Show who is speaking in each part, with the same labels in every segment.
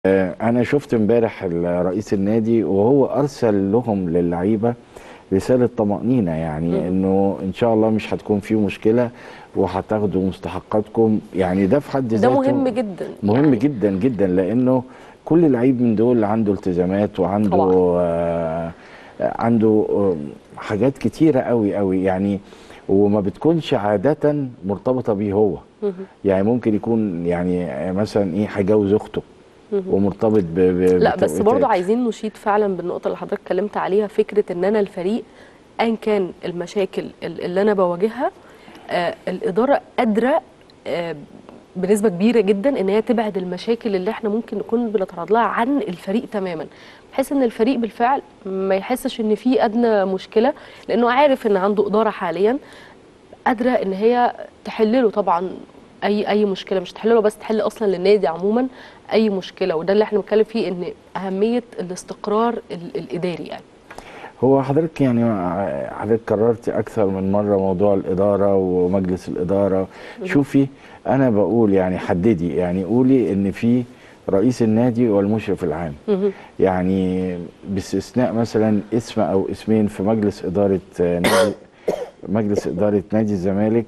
Speaker 1: انا شفت امبارح رئيس النادي وهو ارسل لهم للعيبه رساله طمانينه يعني
Speaker 2: مم.
Speaker 1: انه ان شاء الله مش هتكون في مشكله وهتاخدوا مستحقاتكم يعني ده في حد
Speaker 2: ده
Speaker 1: ذاته
Speaker 2: مهم جدا
Speaker 1: مهم
Speaker 2: يعني
Speaker 1: جدا جدا لانه كل لعيب من دول عنده التزامات وعنده
Speaker 2: طبعاً.
Speaker 1: آه عنده آه حاجات كتيره قوي قوي يعني وما بتكونش عاده مرتبطه بيه هو
Speaker 2: مهم.
Speaker 1: يعني ممكن يكون يعني مثلا ايه هيجوز اخته
Speaker 2: مهم.
Speaker 1: ومرتبط ب ب
Speaker 2: لا بس
Speaker 1: بتوقيتات.
Speaker 2: برضو عايزين نشيد فعلا بالنقطه اللي حضرتك اتكلمت عليها فكره ان انا الفريق ايا كان المشاكل ال- اللي انا بواجهها آه الاداره قادره آه بنسبه كبيره جدا ان هي تبعد المشاكل اللي احنا ممكن نكون بنتعرض لها عن الفريق تماما بحيث ان الفريق بالفعل ما يحسش ان في ادنى مشكله لانه عارف ان عنده اداره حاليا قادره ان هي تحل له طبعا اي اي مشكله مش تحل له بس تحل اصلا للنادي عموما اي مشكله وده اللي احنا بنتكلم فيه ان اهميه الاستقرار ال- الاداري يعني
Speaker 1: هو حضرتك يعني حضرتك كررت اكثر من مره موضوع الاداره ومجلس الاداره شوفي انا بقول يعني حددي يعني قولي ان في رئيس النادي والمشرف العام
Speaker 2: مهم.
Speaker 1: يعني باستثناء مثلا اسم او اسمين في مجلس اداره آه، نادي مجلس اداره نادي الزمالك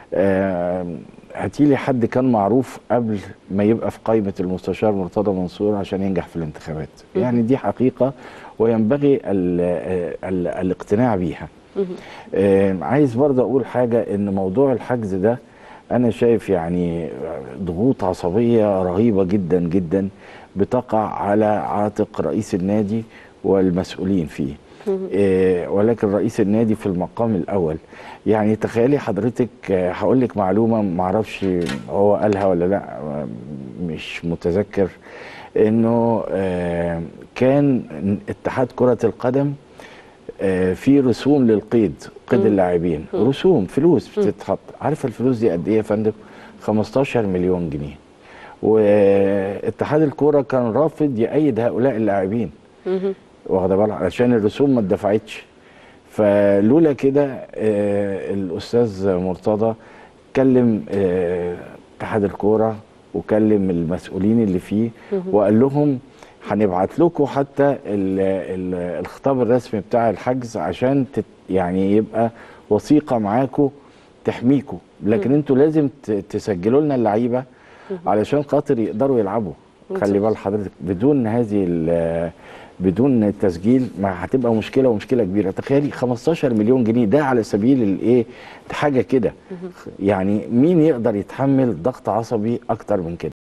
Speaker 1: آه، هاتيلي حد كان معروف قبل ما يبقى في قائمه المستشار مرتضى منصور عشان ينجح في الانتخابات
Speaker 2: مهم.
Speaker 1: يعني دي حقيقه وينبغي ال ال الاقتناع بيها
Speaker 2: مهم.
Speaker 1: آه، عايز برضه اقول حاجه ان موضوع الحجز ده انا شايف يعني ضغوط عصبيه رهيبه جدا جدا بتقع على عاتق رئيس النادي والمسؤولين فيه
Speaker 2: مهم.
Speaker 1: آه، ولكن رئيس النادي في المقام الاول يعني تخيلي حضرتك آه، هقول لك معلومه معرفش هو قالها ولا لا آه، مش متذكر انه آه، كان اتحاد كره القدم آه، في رسوم للقيد قيد
Speaker 2: مم.
Speaker 1: اللاعبين
Speaker 2: مم.
Speaker 1: رسوم فلوس
Speaker 2: مم.
Speaker 1: بتتحط عارفه الفلوس دي قد ايه يا فندم 15 مليون جنيه واتحاد الكوره كان رافض يأيد هؤلاء اللاعبين
Speaker 2: مهم.
Speaker 1: واخده بالك علشان الرسوم ما اتدفعتش فلولا كده آه، الاستاذ مرتضى كلم آه، اتحاد الكوره وكلم المسؤولين اللي فيه
Speaker 2: مهم.
Speaker 1: وقال لهم هنبعت لكم حتى ال ال الخطاب الرسمي بتاع الحجز عشان تت يعني يبقى وثيقه معاكم تحميكم لكن
Speaker 2: مم.
Speaker 1: انتوا لازم ت- تسجلوا لنا اللعيبه علشان خاطر يقدروا يلعبوا خلي
Speaker 2: بالظبط.
Speaker 1: بال حضرتك بدون هذه ال- بدون التسجيل ما هتبقى مشكله ومشكله كبيره تخيلي 15 مليون جنيه ده على سبيل الايه حاجه كده يعني مين يقدر يتحمل ضغط عصبي اكتر من كده